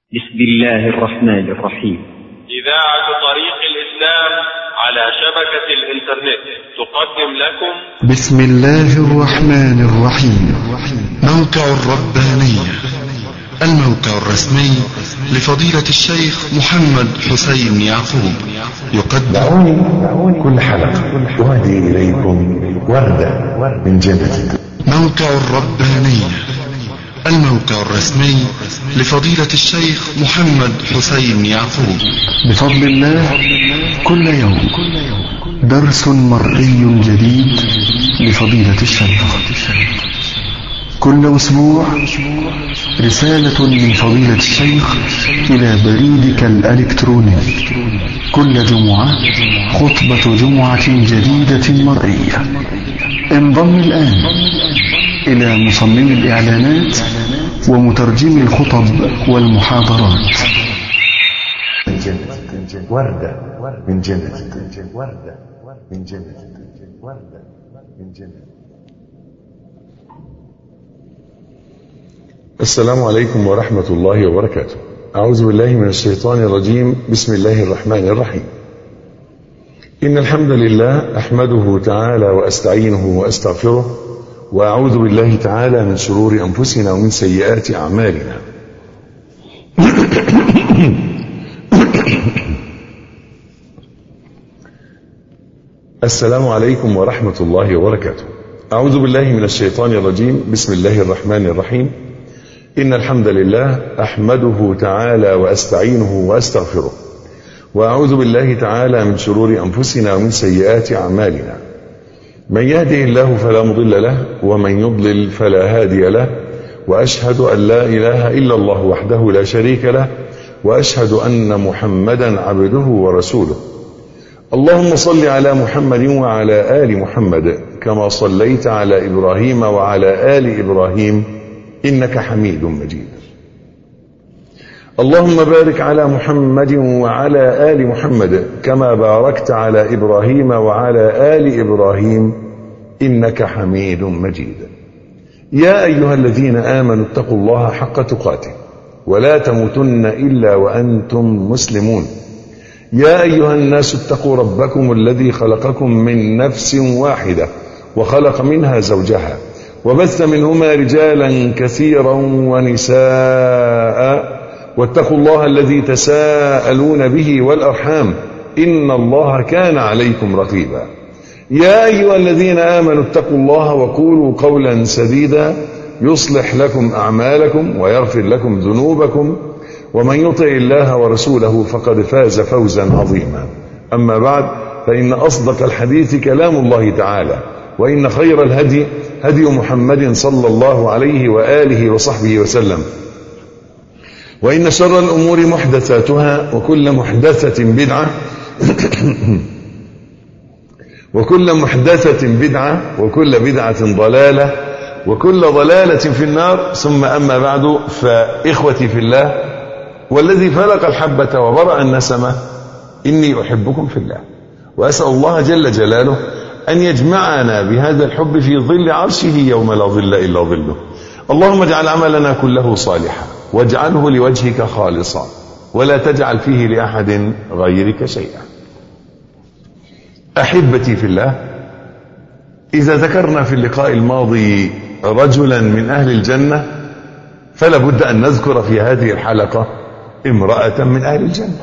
بسم الله الرحمن الرحيم إذاعة طريق الإسلام على شبكة الإنترنت تقدم لكم بسم الله الرحمن الرحيم موقع الربانية الموقع الرسمي لفضيلة الشيخ محمد حسين يعقوب يقدم دعوني كل حلقة أهدي إليكم وردة من جنة موقع الربانية الموقع الرسمي لفضيلة الشيخ محمد حسين يعقوب بفضل الله كل يوم درس مرئي جديد لفضيلة الشيخ كل أسبوع رسالة من فضيلة الشيخ إلى بريدك الإلكتروني كل جمعة خطبة جمعة جديدة مرئية انضم الآن إلى مصمم الإعلانات ومترجم الخطب والمحاضرات من جنة وردة من جنة وردة من جنة وردة من جنة السلام عليكم ورحمة الله وبركاته أعوذ بالله من الشيطان الرجيم بسم الله الرحمن الرحيم إن الحمد لله أحمده تعالى وأستعينه وأستغفره وأعوذ بالله تعالى من شرور أنفسنا ومن سيئات أعمالنا السلام عليكم ورحمة الله وبركاته أعوذ بالله من الشيطان الرجيم بسم الله الرحمن الرحيم إن الحمد لله أحمده تعالى وأستعينه وأستغفره وأعوذ بالله تعالى من شرور أنفسنا ومن سيئات أعمالنا من يهده الله فلا مضل له ومن يضلل فلا هادي له وأشهد أن لا إله إلا الله وحده لا شريك له وأشهد أن محمدا عبده ورسوله اللهم صل على محمد وعلى آل محمد كما صليت على إبراهيم وعلى آل إبراهيم إنك حميد مجيد اللهم بارك على محمد وعلى آل محمد كما باركت على إبراهيم وعلى آل إبراهيم إنك حميد مجيد يا أيها الذين آمنوا اتقوا الله حق تقاته ولا تموتن إلا وأنتم مسلمون يا أيها الناس اتقوا ربكم الذي خلقكم من نفس واحدة وخلق منها زوجها وبث منهما رجالا كثيرا ونساء واتقوا الله الذي تساءلون به والأرحام إن الله كان عليكم رقيبا يا أيها الذين آمنوا اتقوا الله وقولوا قولا سديدا يصلح لكم أعمالكم ويغفر لكم ذنوبكم ومن يطع الله ورسوله فقد فاز فوزا عظيما أما بعد فإن أصدق الحديث كلام الله تعالى وإن خير الهدي هدي محمد صلى الله عليه وآله وصحبه وسلم وإن شر الأمور محدثاتها وكل محدثة بدعة وكل محدثة بدعة وكل بدعة ضلالة وكل ضلالة في النار ثم أما بعد فإخوتي في الله والذي فلق الحبة وبرأ النسمة إني أحبكم في الله وأسأل الله جل جلاله أن يجمعنا بهذا الحب في ظل عرشه يوم لا ظل إلا ظله اللهم اجعل عملنا كله صالحا واجعله لوجهك خالصا ولا تجعل فيه لأحد غيرك شيئا أحبتي في الله إذا ذكرنا في اللقاء الماضي رجلا من أهل الجنة فلا بد أن نذكر في هذه الحلقة امرأة من أهل الجنة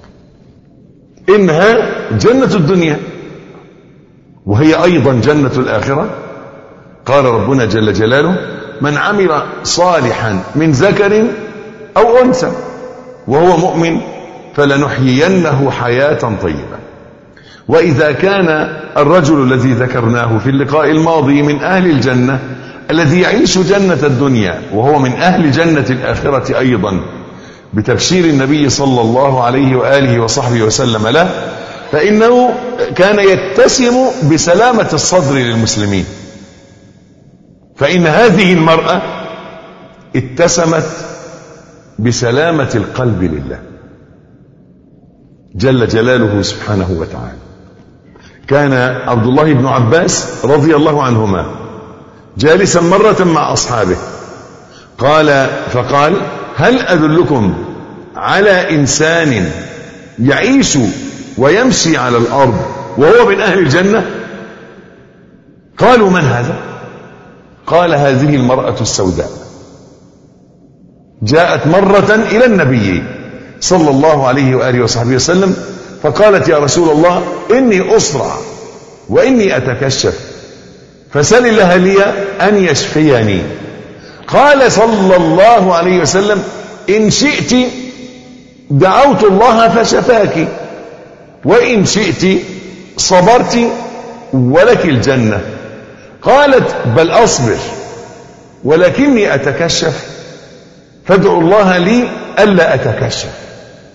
إنها جنة الدنيا وهي أيضا جنة الآخرة قال ربنا جل جلاله من عمل صالحا من ذكر أو أنثى وهو مؤمن فلنحيينه حياة طيبة وإذا كان الرجل الذي ذكرناه في اللقاء الماضي من أهل الجنة الذي يعيش جنة الدنيا وهو من أهل جنة الآخرة أيضا بتبشير النبي صلى الله عليه وآله وصحبه وسلم له فإنه كان يتسم بسلامة الصدر للمسلمين فإن هذه المرأة اتسمت بسلامة القلب لله جل جلاله سبحانه وتعالى كان عبد الله بن عباس رضي الله عنهما جالسا مرة مع أصحابه قال فقال هل أدلكم على إنسان يعيش ويمشي على الأرض وهو من أهل الجنة قالوا من هذا قال هذه المرأة السوداء جاءت مرة إلى النبي صلى الله عليه وآله وصحبه وسلم فقالت يا رسول الله إني أسرع وإني أتكشف فسل الله لي أن يشفيني قال صلى الله عليه وسلم إن شئت دعوت الله فشفاك وإن شئت صبرت ولك الجنة قالت بل أصبر ولكني أتكشف فادعوا الله لي ألا أتكشف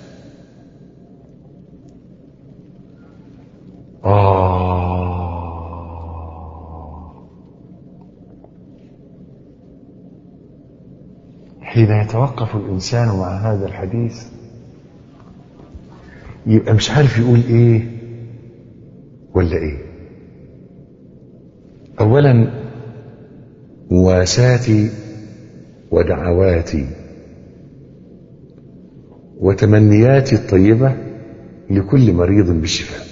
آه حين يتوقف الإنسان مع هذا الحديث يبقى مش عارف يقول إيه ولا إيه أولا مواساتي ودعواتي وتمنياتي الطيبة لكل مريض بالشفاء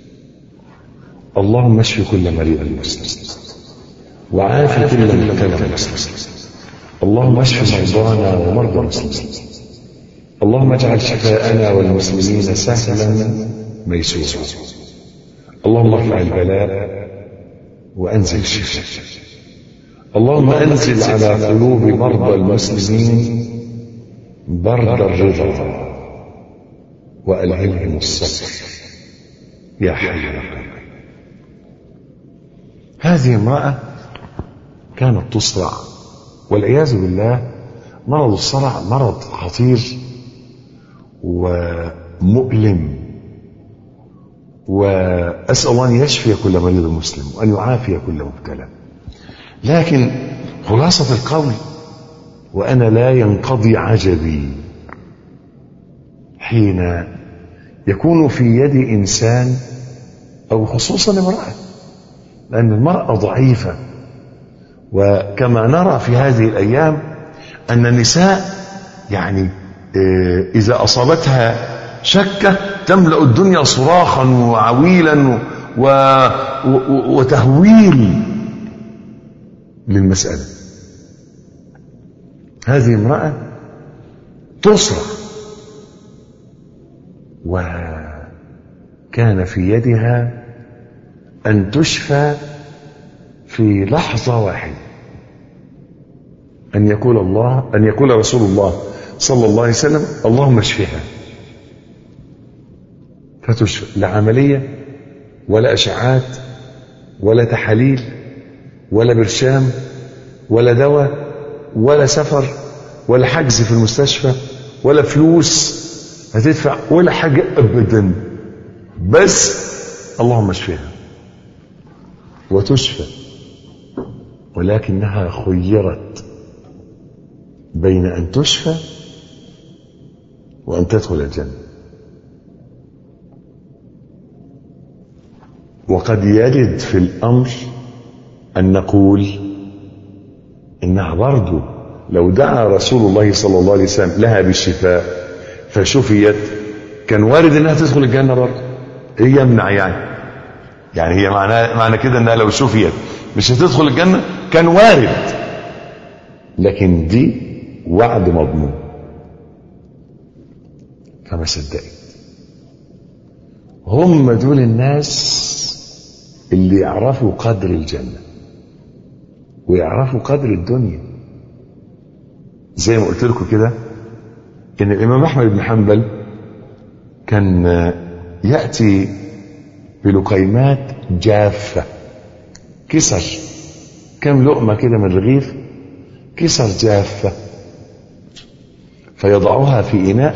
اللهم اشف كل مريض مسلم وعاف كل مبتلى مسلم اللهم اشف مرضانا ومرضى المسلمين اللهم اجعل شفاءنا والمسلمين سهلا ميسورا اللهم ارفع البلاء وانزل الشفاء اللهم انزل على قلوب مرضى المسلمين برد الرضا والهمهم الصبر يا حي يا قيوم هذه امراه كانت تصرع والعياذ بالله مرض الصرع مرض خطير ومؤلم وأسأل الله أن يشفي كل مريض مسلم وأن يعافي كل مبتلى لكن خلاصة القول وأنا لا ينقضي عجبي حين يكون في يد إنسان أو خصوصا امرأة لأن المرأة ضعيفة وكما نرى في هذه الأيام أن النساء يعني إذا أصابتها شكة تملأ الدنيا صراخا وعويلا و... و... وتهويل للمسألة هذه امرأة تصرع وكان في يدها أن تشفى في لحظة واحدة أن يقول الله أن يقول رسول الله صلى الله عليه وسلم اللهم اشفها فتشفى لا عملية ولا أشعات ولا تحاليل ولا برشام ولا دواء ولا سفر ولا حجز في المستشفى ولا فلوس هتدفع ولا حاجة أبدا بس اللهم اشفها وتشفى ولكنها خيرت بين أن تشفى وأن تدخل الجنة وقد يرد في الأمر أن نقول إنها برضو لو دعا رسول الله صلى الله عليه وسلم لها بالشفاء فشفيت كان وارد انها تدخل الجنه برضه ايه يمنع يعني يعني هي معنى معنى كده انها لو شفيت مش هتدخل الجنه كان وارد لكن دي وعد مضمون فما صدقت هم دول الناس اللي يعرفوا قدر الجنة ويعرفوا قدر الدنيا زي ما قلت لكم كده ان الامام احمد بن حنبل كان ياتي بلقيمات جافه كسر كم لقمه كده من الرغيف كسر جافه فيضعها في اناء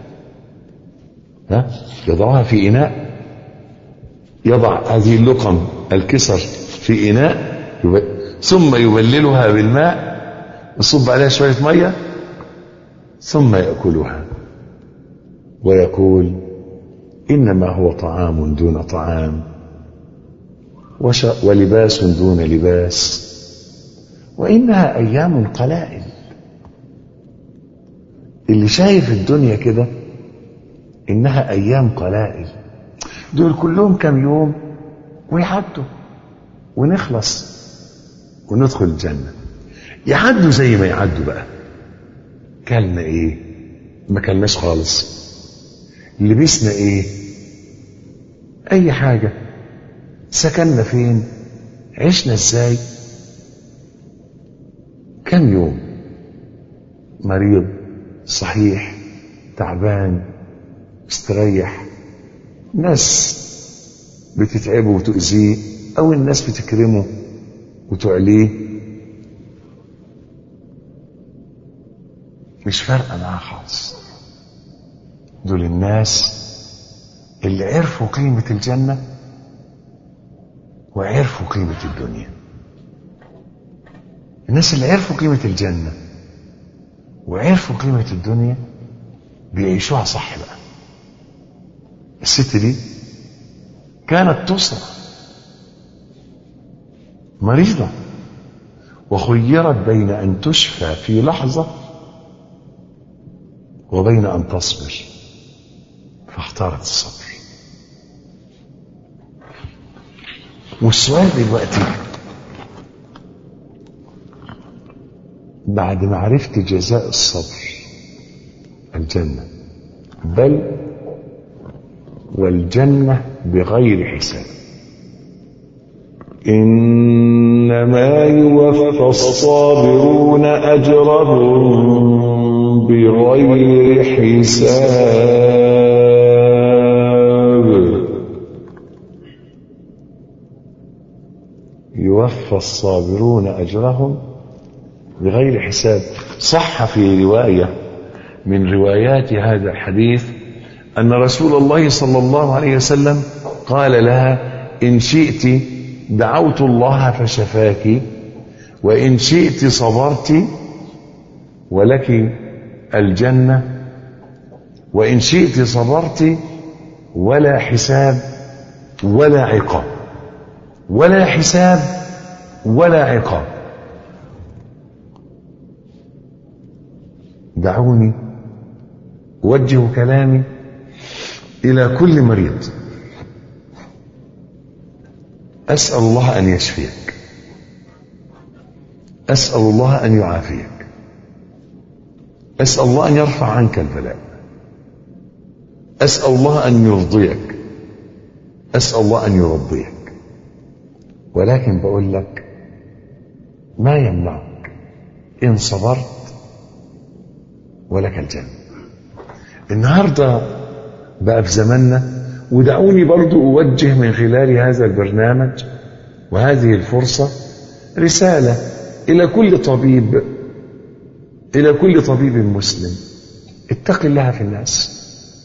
ها يضعها في اناء يضع هذه اللقم الكسر في اناء ثم يبللها بالماء يصب عليها شويه ميه ثم ياكلها ويقول انما هو طعام دون طعام وش ولباس دون لباس وانها ايام قلائل اللي شايف الدنيا كده انها ايام قلائل دول كلهم كام يوم ويعدوا ونخلص وندخل الجنة يعدوا زي ما يعدوا بقى كلنا ايه ما كلناش خالص لبسنا ايه اي حاجة سكننا فين عشنا ازاي كم يوم مريض صحيح تعبان مستريح ناس بتتعبه وتؤذيه او الناس بتكرمه وتعليه مش فارقه معاه خالص دول الناس اللي عرفوا قيمه الجنه وعرفوا قيمه الدنيا الناس اللي عرفوا قيمه الجنه وعرفوا قيمه الدنيا بيعيشوها صح بقى الست دي كانت تصرع مريضة وخيرت بين أن تشفى في لحظة وبين أن تصبر فاختارت الصبر والسؤال دلوقتي بعد ما عرفت جزاء الصبر الجنة بل والجنة بغير حساب إنما يوفى الصابرون أجرهم بغير حساب يوفى الصابرون أجرهم بغير حساب صح في رواية من روايات هذا الحديث أن رسول الله صلى الله عليه وسلم قال لها إن شئت دعوت الله فشفاك وإن شئت صبرت ولك الجنة وإن شئت صبرت ولا حساب ولا عقاب ولا حساب ولا عقاب دعوني أوجه كلامي إلى كل مريض أسأل الله أن يشفيك أسأل الله أن يعافيك أسأل الله أن يرفع عنك البلاء أسأل الله أن يرضيك أسأل الله أن يرضيك ولكن بقول لك ما يمنعك إن صبرت ولك الجنة النهارده بقى في زماننا ودعوني برضو أوجه من خلال هذا البرنامج وهذه الفرصة رسالة إلى كل طبيب إلى كل طبيب مسلم اتق الله في الناس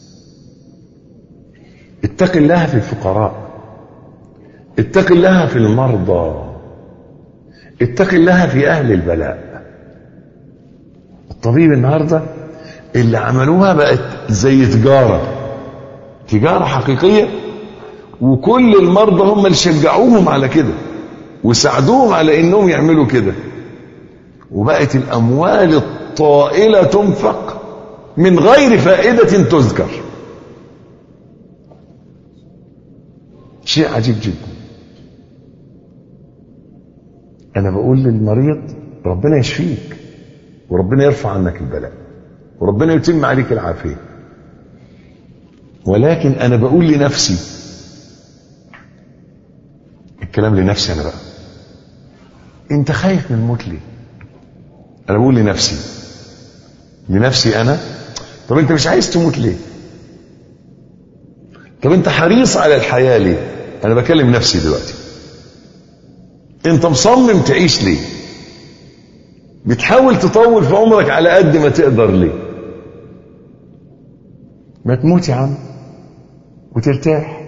اتق الله في الفقراء اتق الله في المرضى اتق الله في أهل البلاء الطبيب النهارده اللي عملوها بقت زي تجاره تجارة حقيقية وكل المرضى هم اللي شجعوهم على كده وساعدوهم على انهم يعملوا كده وبقت الاموال الطائلة تنفق من غير فائدة تذكر شيء عجيب جدا انا بقول للمريض ربنا يشفيك وربنا يرفع عنك البلاء وربنا يتم عليك العافيه ولكن انا بقول لنفسي الكلام لنفسي انا بقى انت خايف من الموت ليه انا بقول لنفسي لنفسي انا طب انت مش عايز تموت ليه طب انت حريص على الحياه ليه انا بكلم نفسي دلوقتي انت مصمم تعيش ليه بتحاول تطول في عمرك على قد ما تقدر ليه ما تموت يا عم وترتاح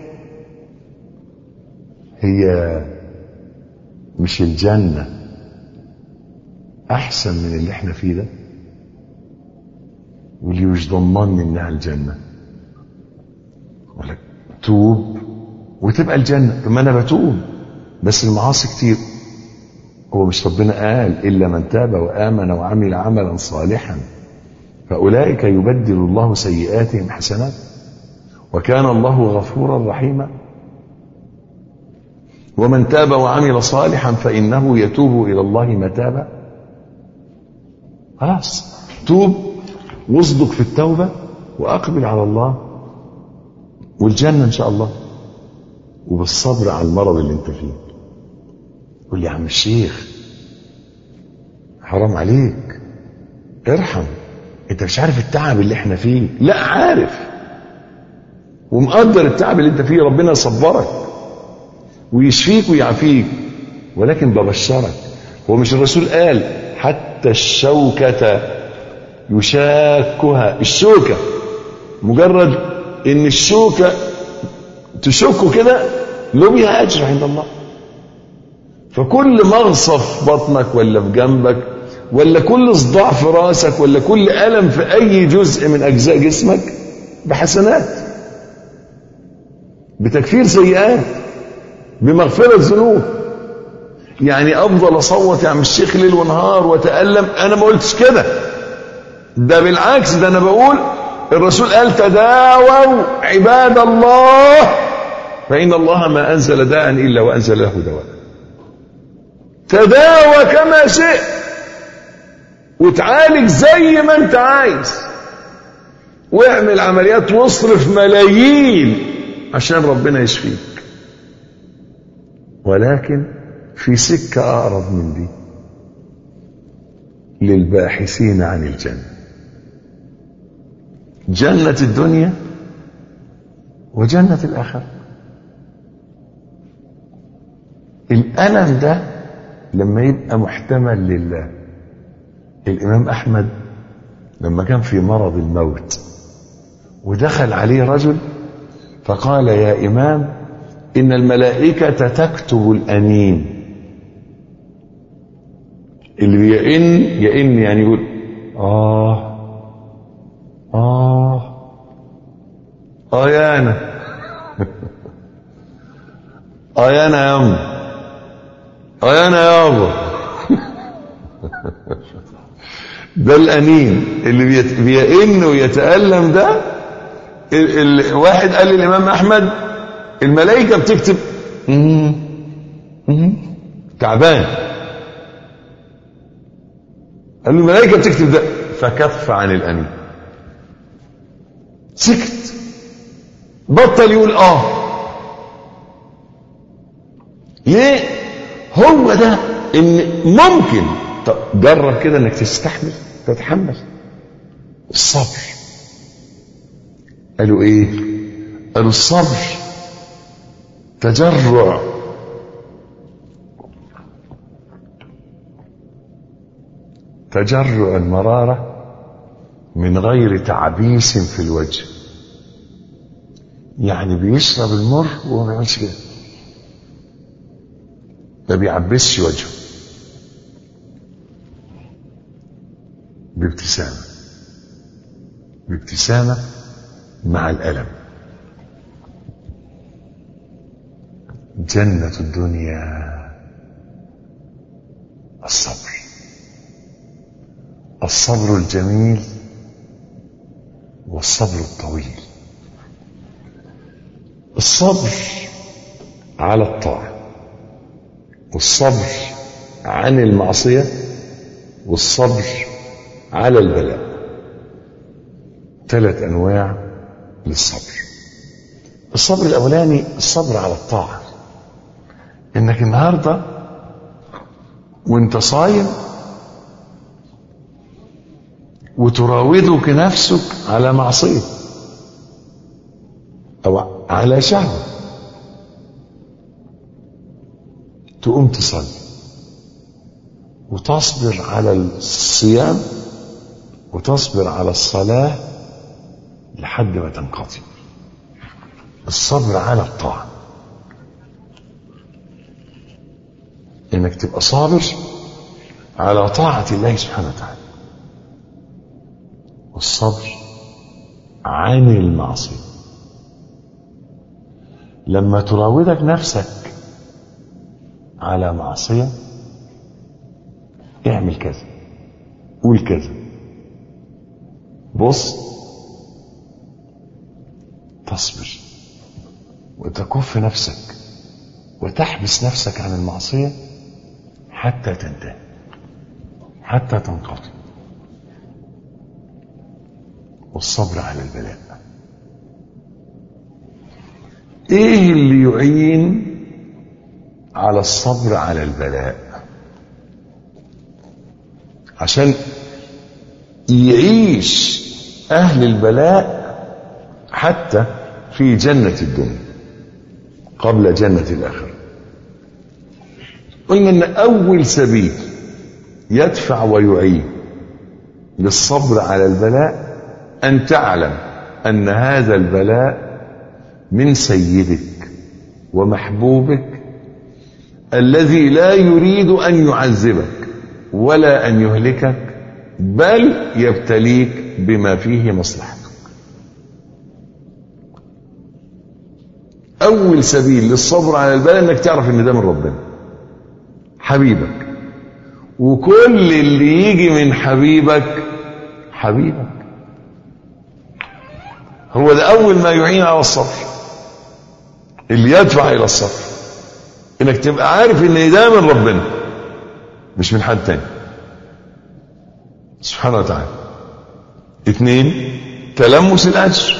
هي مش الجنة أحسن من اللي احنا فيه ده واللي مش ضمني إنها الجنة ولا توب وتبقى الجنة طب ما أنا بتوب بس المعاصي كتير هو مش ربنا قال إلا من تاب وآمن وعمل عملا صالحا فأولئك يبدل الله سيئاتهم حسنات وكان الله غفورا رحيما ومن تاب وعمل صالحا فإنه يتوب إلى الله متابا خلاص توب واصدق في التوبة وأقبل على الله والجنة إن شاء الله وبالصبر على المرض اللي انت فيه قول لي يا عم الشيخ حرام عليك ارحم انت مش عارف التعب اللي احنا فيه لا عارف ومقدر التعب اللي انت فيه ربنا يصبرك ويشفيك ويعافيك ولكن ببشرك هو مش الرسول قال حتى الشوكة يشاكها الشوكة مجرد ان الشوكة تشكه كده له بيها اجر عند الله فكل مغصف بطنك ولا في جنبك ولا كل صداع في راسك ولا كل ألم في أي جزء من أجزاء جسمك بحسنات بتكفير سيئات بمغفرة ذنوب يعني أفضل أصوت يا عم الشيخ ليل ونهار وأتألم أنا ما قلتش كده ده بالعكس ده أنا بقول الرسول قال تداووا عباد الله فإن الله ما أنزل داء إلا وأنزل له دواء تداوى كما شئت وتعالج زي ما انت عايز واعمل عمليات واصرف ملايين عشان ربنا يشفيك ولكن في سكة أقرب من دي للباحثين عن الجنة جنة الدنيا وجنة الآخرة الألم ده لما يبقى محتمل لله الإمام أحمد لما كان في مرض الموت ودخل عليه رجل فقال يا إمام إن الملائكة تكتب الأنين اللي بيئن يئن يعني يقول آه آه آه يا أنا آه يا أنا يا أم آه يا أنا يابا ده الأنين اللي بيت- بيئن ويتألم ده ال- ال- واحد قال للإمام أحمد الملائكة بتكتب مم. مم. تعبان قال له الملائكة بتكتب ده فكف عن الأنين سكت بطل يقول آه ليه هو ده ان ممكن طب جرب كده انك تستحمل تتحمل الصبر قالوا ايه قالوا الصبر تجرع تجرع المرارة من غير تعبيس في الوجه يعني بيشرب المر وما بيعملش كده ما بيعبسش وجهه بابتسامة بابتسامة مع الألم جنة الدنيا الصبر الصبر الجميل والصبر الطويل الصبر على الطاعة والصبر عن المعصية والصبر على البلاء ثلاث أنواع للصبر الصبر الأولاني الصبر على الطاعة إنك النهاردة وانت صايم وتراودك نفسك على معصية أو على شهوة تقوم تصلي وتصبر على الصيام وتصبر على الصلاة لحد ما تنقضي الصبر على الطاعة انك تبقى صابر على طاعة الله سبحانه وتعالى والصبر عن المعصية لما تراودك نفسك على معصية اعمل كذا قول كذا بص تصبر وتكف نفسك وتحبس نفسك عن المعصية حتى تنتهي حتى تنقضي والصبر على البلاء ايه اللي يعين على الصبر على البلاء عشان يعيش اهل البلاء حتى في جنة الدنيا قبل جنة الآخرة قلنا ان اول سبيل يدفع ويعين للصبر على البلاء ان تعلم ان هذا البلاء من سيدك ومحبوبك الذي لا يريد ان يعذبك ولا ان يهلكك بل يبتليك بما فيه مصلحتك اول سبيل للصبر على البلاء انك تعرف ان ده من ربنا حبيبك وكل اللي يجي من حبيبك حبيبك هو ده اول ما يعين على الصبر اللي يدفع الى الصبر انك تبقى عارف ان ده من ربنا مش من حد تاني سبحانه وتعالى اثنين تلمس الاجر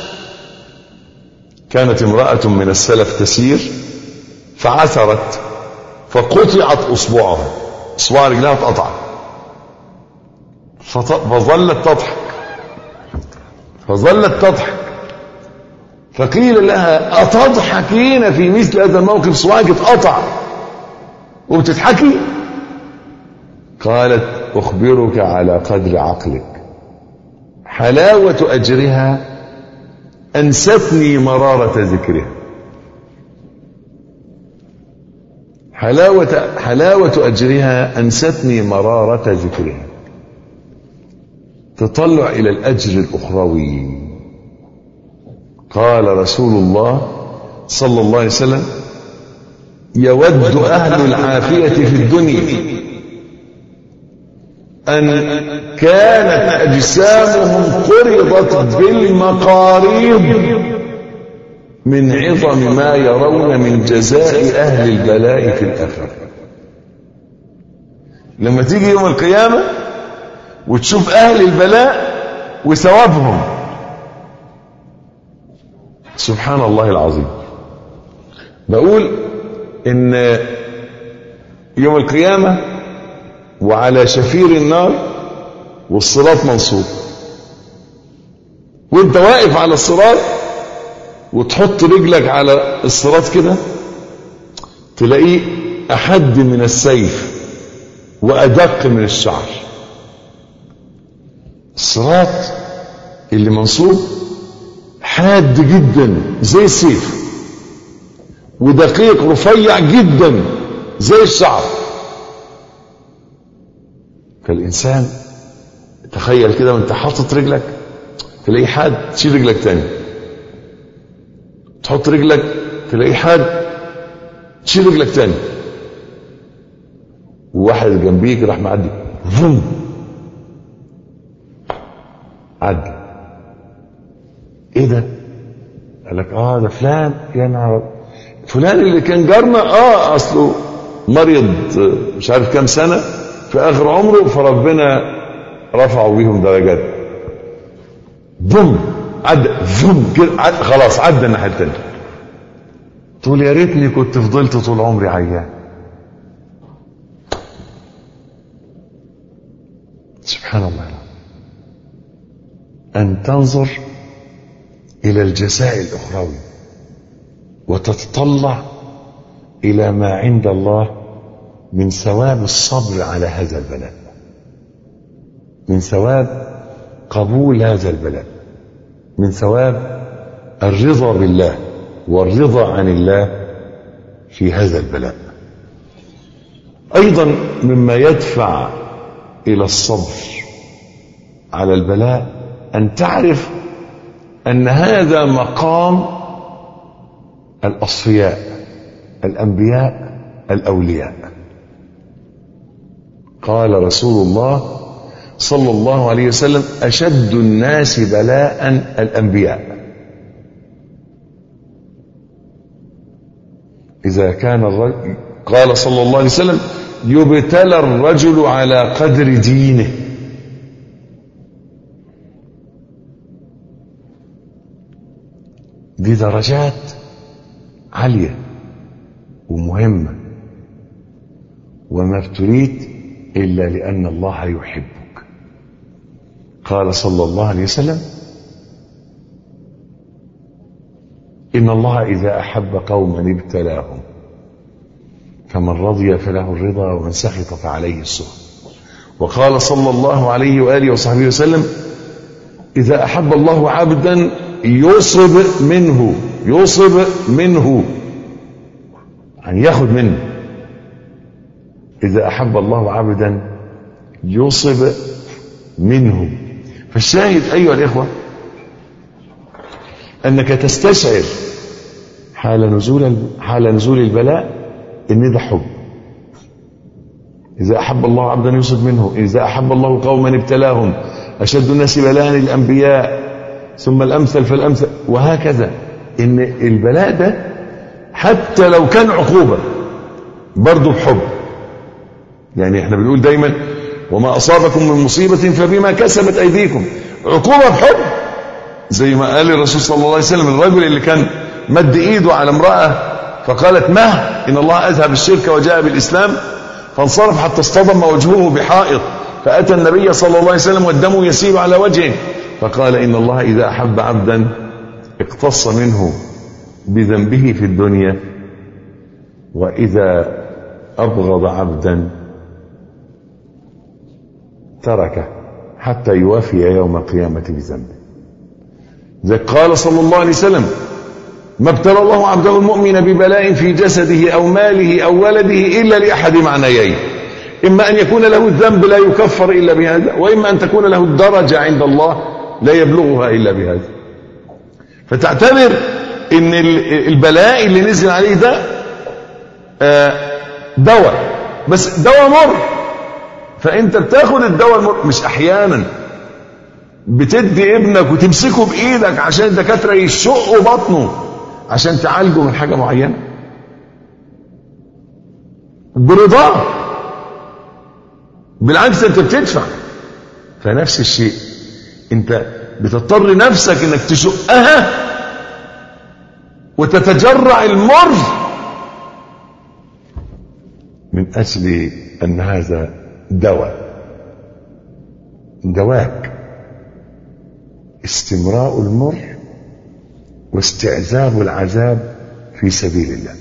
كانت امرأة من السلف تسير فعثرت فقطعت اصبعها اصبع رجلها اتقطع فظلت تضحك فظلت تضحك فقيل لها أتضحكين في مثل هذا الموقف صباعك اتقطع وبتضحكي قالت أخبرك على قدر عقلك حلاوة أجرها أنستني مرارة ذكرها حلاوة حلاوة أجرها أنستني مرارة ذكرها تطلع إلى الأجر الأخروي قال رسول الله صلى الله عليه وسلم يود أهل العافية في الدنيا أن كانت أجسامهم قرضت بالمقاريض من عظم ما يرون من جزاء أهل البلاء في الآخرة لما تيجي يوم القيامة وتشوف أهل البلاء وثوابهم سبحان الله العظيم بقول ان يوم القيامة وعلى شفير النار والصراط منصوب وانت واقف على الصراط وتحط رجلك على الصراط كده تلاقيه أحد من السيف وأدق من الشعر الصراط اللي منصوب حاد جدا زي السيف ودقيق رفيع جدا زي الشعر فالإنسان تخيل كده وانت حاطط رجلك تلاقيه حاد تشيل رجلك تاني تحط رجلك تلاقيه حاد تشيل رجلك تاني وواحد جنبيك راح معدي فم عدي ايه ده قال لك اه ده فلان يا نهار فلان اللي كان جارنا اه اصله مريض مش عارف كام سنه في اخر عمره فربنا رفعوا بيهم درجات بوم عدى بوم كده عد خلاص عدى الناحيه الثانيه تقول يا ريتني كنت فضلت طول عمري عيان سبحان الله أن تنظر إلى الجزاء الأخروي وتتطلع إلى ما عند الله من ثواب الصبر على هذا البلاء من ثواب قبول هذا البلاء من ثواب الرضا بالله والرضا عن الله في هذا البلاء ايضا مما يدفع الى الصبر على البلاء ان تعرف ان هذا مقام الاصفياء الانبياء الاولياء قال رسول الله صلى الله عليه وسلم أشد الناس بلاء الأنبياء إذا كان الرجل قال صلى الله عليه وسلم يبتلى الرجل على قدر دينه دي درجات عالية ومهمة وما ابتليت إلا لأن الله يحبك قال صلى الله عليه وسلم إن الله إذا أحب قوما ابتلاهم فمن رضي فله الرضا ومن سخط فعليه السخط وقال صلى الله عليه وآله وصحبه وسلم إذا أحب الله عبدا يصب منه يصب منه يعني ياخد منه إذا أحب الله عبدا يصب منه فالشاهد أيها الإخوة أنك تستشعر حال نزول حال نزول البلاء إن ده حب إذا أحب الله عبدا يصب منه إذا أحب الله قوما ابتلاهم أشد الناس بلاء الأنبياء ثم الأمثل فالأمثل وهكذا إن البلاء ده حتى لو كان عقوبة برضه بحب يعني احنا بنقول دايما وما أصابكم من مصيبة فبما كسبت أيديكم عقوبة بحب زي ما قال الرسول صلى الله عليه وسلم الرجل اللي كان مد ايده على امرأة فقالت مه إن الله أذهب الشرك وجاء بالإسلام فانصرف حتى اصطدم وجهه بحائط فأتى النبي صلى الله عليه وسلم والدم يسيل على وجهه فقال إن الله إذا أحب عبدا اقتص منه بذنبه في الدنيا وإذا أبغض عبدا تركه حتى يوافي يوم القيامة بذنبه ذلك قال صلى الله عليه وسلم ما ابتلى الله عبده المؤمن ببلاء في جسده أو ماله أو ولده إلا لأحد معنيين إما أن يكون له الذنب لا يكفر إلا بهذا وإما أن تكون له الدرجة عند الله لا يبلغها إلا بهذا فتعتبر ان البلاء اللي نزل عليه ده دواء بس دواء مر فانت بتاخد الدواء المر مش احيانا بتدي ابنك وتمسكه بايدك عشان الدكاتره يشقوا بطنه عشان تعالجه من حاجه معينه برضاه بالعكس انت بتدفع فنفس الشيء انت بتضطر نفسك انك تشقها وتتجرع المر من اجل ان هذا دواء دواك استمراء المر واستعذاب العذاب في سبيل الله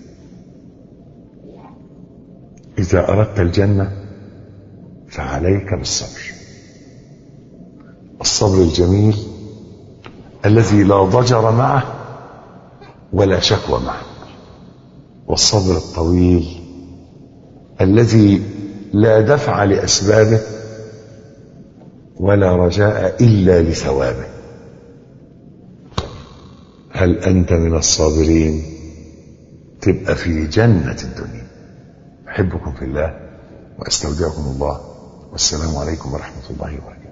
اذا اردت الجنه فعليك بالصبر الصبر الجميل الذي لا ضجر معه ولا شكوى معه والصبر الطويل الذي لا دفع لاسبابه ولا رجاء الا لثوابه هل انت من الصابرين تبقى في جنه الدنيا احبكم في الله واستودعكم الله والسلام عليكم ورحمه الله وبركاته